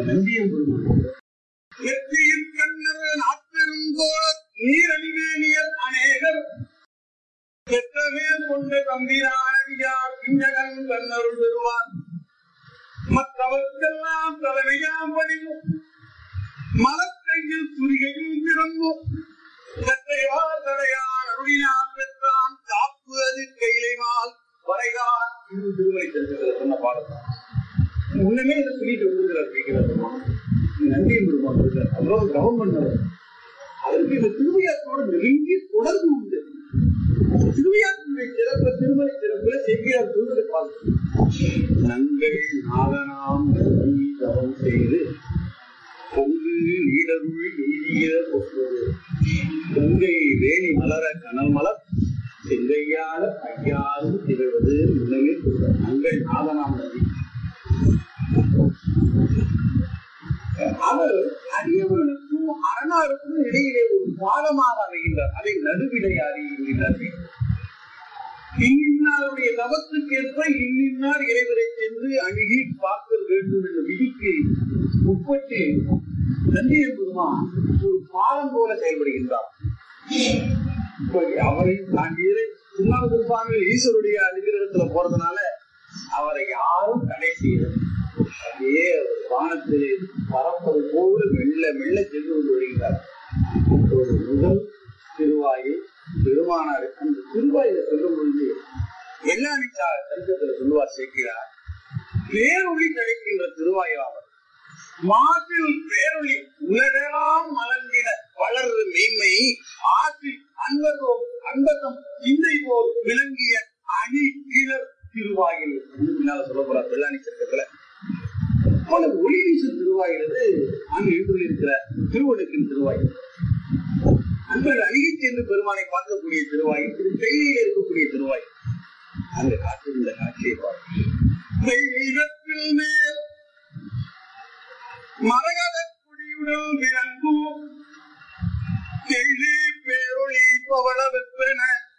நந்தியம் பெருமான் நெற்றியில் கண்ணர் நாப்பெருந்தோழர் நீரணிவேணியர் அநேகர் பெற்றமேல் கொண்ட தம்பிரானடியார் பிஞ்சகன் கண்ணருள் பெறுவார் மற்றவர்க்கெல்லாம் தலைமையாம் பணியும் மலக்கையில் துரிகையும் பிறந்தும் கற்றைவா தடையான் அருளினான் பெற்றான் காப்பு அது கையிலைமால் வரைதான் இது திருமலை தெரிஞ்சதில் சொன்ன பாடல் முன்னமே இதை சொல்லிட்டு விடுகிறார் கேட்கிறார் நன்றி பெருமான் இருக்கார் அவ்வளவு கவனம் பண்ணவர் அதற்கு இந்த திருவையாற்றோட நெருங்கிய தொடர்பு உண்டு திருவையாற்றுடைய சிறப்பு திருமலை சிறப்புல செவ்வியார் சொல்வதை பார்க்கிறோம் நங்கள் நாதனாம் நம்பி தவம் செய்து பொங்கு நீடருள் எய்திய பொங்குது பொங்கை வேணி மலர கனல் மலர் செங்கையால ஐயாரும் திகழ்வது முன்னமே சொல்றார் நங்கள் நாதனாம் நம்பி அவர் அடியவர்களுக்கும் அரணாருக்கும் இடையிலே ஒரு பாலமாக அமைகின்றார் அதை நடுவிடையாரி என்கிறார்கள் இன்னின்னாருடைய தவத்துக்கேற்ப இன்னின்னார் இறைவரை சென்று அணுகி பார்க்க வேண்டும் என்ற விதிக்கு உட்பட்டு நந்திய பெருமான் ஒரு பாலம் போல செயல்படுகின்றார் இப்ப அவரை தாண்டியது திருநாவுக்கு சுவாமிகள் ஈஸ்வருடைய அனுகிரகத்துல போறதுனால அவரை யாரும் தடை செய்யல அப்படியே அவர் வானத்திலே பறப்பது போல மெல்ல மெல்ல சென்று கொண்டு வருகிறார் இப்போது முதல் திருவாயில் பெருமானார் அந்த திருவாயில சொல்லும் பொழுது வெள்ளாணி சரித்திரத்தில் சொல்லுவார் சேர்க்கிறார் பேரொளி கிடைக்கின்ற திருவாயாவர் மாசில் பேரொளி உலகெல்லாம் மலர்ந்திட வளர்வு மெய்மை ஆற்றில் அன்பதோ அன்பதம் சிந்தை போல் விளங்கிய அணி கிளர் திருவாயில் பின்னால சொல்ல போறார் வெள்ளாணி சர்க்கத்துல போல ஒளி வீசும் திருவாயிறது அங்கு எழுந்துள்ளிருக்கிற திருவடுக்கின் திருவாயில் அன்பர்கள் அணுகி சென்று பெருமானை பார்க்கக்கூடிய திருவாயில் திரு கையில இருக்கக்கூடிய திருவாயில் அங்க காட்டுகின்ற காட்சியை பார்க்கிறேன் மேல் மரகத குடியுடன் விளங்கும் தெள்ளி பேரொளி பவள வெப்பன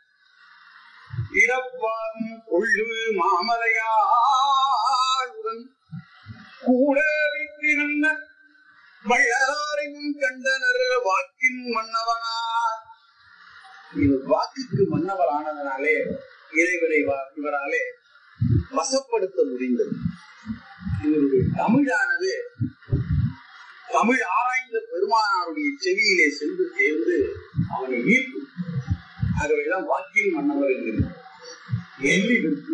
இடப்பாகும் கொள்ளு மாமலையாளுடன் கூட வைத்திருந்த வள்ளலாரையும் கண்டனர் வாக்கின் மன்னவனார் இவர் வாக்குக்கு மன்னவர் ஆனதனாலே இறைவரை வா- இவராலே வசப்படுத்த முடிந்தது இவருடைய தமிழானது தமிழ் ஆராய்ந்த பெருமானாருடைய செவியிலே சென்று சேர்ந்து அவனை ஈர்க்கும் ஆகவேதான் வாக்கின் மன்னவர் என்கிறார் எள்ளி விற்கு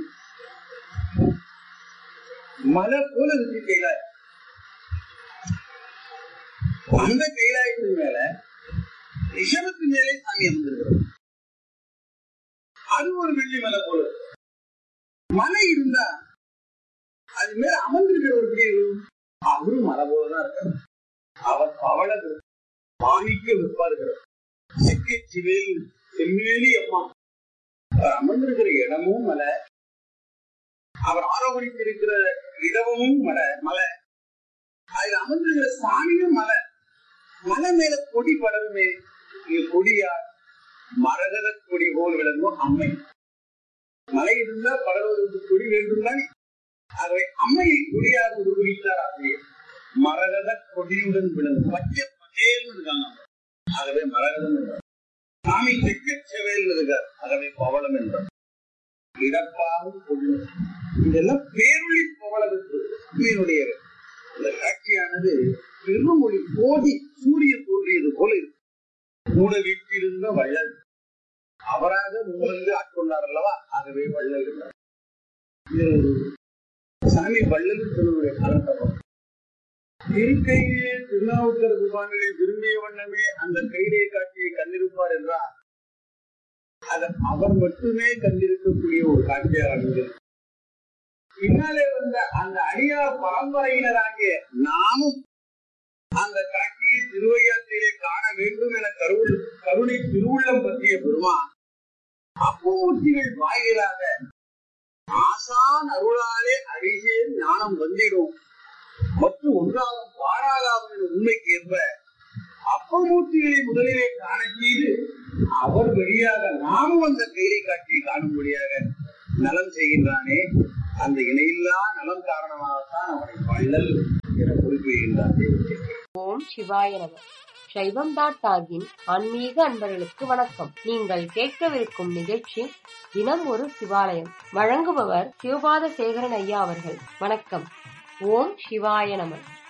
மலை போல இருக்கு கைலாய் அந்த கைலாயத்தின் மேல ரிஷபத்து மேலே சாமி அமர்ந்திருக்கிறது அது ஒரு வெள்ளி மலை போல இருக்கு. மலை இருந்தா அது மேல அமர்ந்திருக்கிறவர் எப்படி இருக்கும்? அவரும் மலை போலதான் இருக்கார் அவர் பவளது மாணிக்க விற்பார்கள் சிக்கை சிவேல் செம்மேலி அம்மா அவர் அமர்ந்திருக்கிற இடமும் மலை அவர் ஆரோகணித்திருக்கிற இடமும் மலை மலை அதுல அமர்ந்திருக்கிற சாமியும் மலை மலை மேல கொடி படருமே இது கொடியார் மரகத கொடி போல் விளங்கும் அம்மை மலை இருந்தா படர்வதற்கு கொடி வேண்டும் தானே ஆகவே அம்மையை கொடியாக உருவகித்தார் ஆசிரியர் மரகத கொடியுடன் விளங்கும் பச்சை பச்சேல்னு இருக்காங்க அவங்க. ஆகவே மரகதம் என்றார் சாமி தெக்க செவேல் இருக்கார் ஆகவே பவளம் என்றார் இடப்பாக கொடி இதெல்லாம் பேரொளி பவளத்துக்கு உண்மையினுடைய இந்த காட்சியானது பெருமொழி கோடி சூரியன் தோன்றியது போல இருக்கு கூட வீட்டிருந்த வள்ளல் அவராக முன்வந்து ஆட்கொண்டார் அல்லவா ஆகவே வள்ளல் என்றார் இது ஒரு சாமி வள்ளல் சொல்லுடைய காலத்தப்பம் இருக்கையே திருநாவுக்கர் சுவாமிகளை விரும்பிய வண்ணமே அந்த கையிலே காட்சியை கண்டிருப்பார் என்றால் அது அவர் மட்டுமே கண்டிருக்கக்கூடிய ஒரு காட்சியாக அமைந்தது பின்னாலே வந்த அந்த அடியார் பரம்பரையினராகிய நாமும் அந்த காட்சியை திருவையாற்றிலே காண வேண்டும் என கருவுள் கருணை திருவுள்ளம் பற்றிய பெருமான் அப்பூர்த்திகள் வாயிலாக ஆசான் அருளாலே அடியே ஞானம் வந்திடும் மற்றும் ஒன்றாகும் பாழாகாம் என்ற உண்மைக்கு ஏற்ப அப்பமூர்த்திகளை முதலிலே காண செய்து அவர் வழியாக நாமும் அந்த கைலை காட்சியை காணும்படியாக நலம் செய்கின்றானே அந்த இணையில்லா நலம் காரணமாகத்தான் அவனை வள்ளல் என குறிப்பிடுகின்றார் தெய்வத்தை ஓம் சிவாய நம சைவம் டாட் டாகின் ஆன்மீக அன்பர்களுக்கு வணக்கம் நீங்கள் கேட்கவிருக்கும் நிகழ்ச்சி தினம் ஒரு சிவாலயம் வழங்குபவர் சிவபாத சேகரன் ஐயா அவர்கள் வணக்கம் ஓம் சிவாய நம